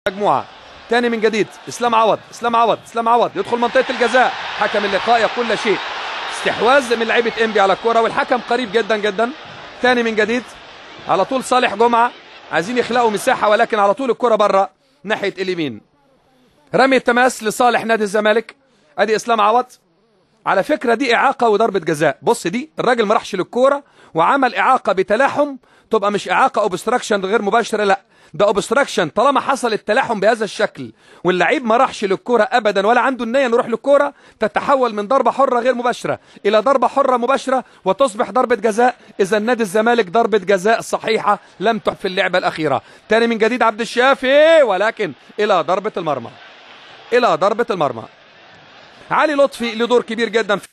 مجموعه تاني من جديد اسلام عوض اسلام عوض اسلام عوض يدخل منطقه الجزاء حكم اللقاء يقول لا شيء استحواذ من لعيبه انبي على الكره والحكم قريب جدا جدا تاني من جديد على طول صالح جمعه عايزين يخلقوا مساحه ولكن على طول الكره بره ناحيه اليمين رمي التماس لصالح نادي الزمالك ادي اسلام عوض على فكره دي اعاقه وضربه جزاء بص دي الراجل ما راحش للكوره وعمل اعاقه بتلاحم تبقى مش اعاقه اوبستراكشن غير مباشره لا ده اوبستراكشن طالما حصل التلاحم بهذا الشكل واللعيب ما راحش للكوره ابدا ولا عنده النيه انه يروح للكوره تتحول من ضربه حره غير مباشره الى ضربه حره مباشره وتصبح ضربه جزاء اذا نادي الزمالك ضربه جزاء صحيحه لم تح في اللعبه الاخيره تاني من جديد عبد الشافي ولكن الى ضربه المرمى الى ضربه المرمى علي لطفي له دور كبير جدا في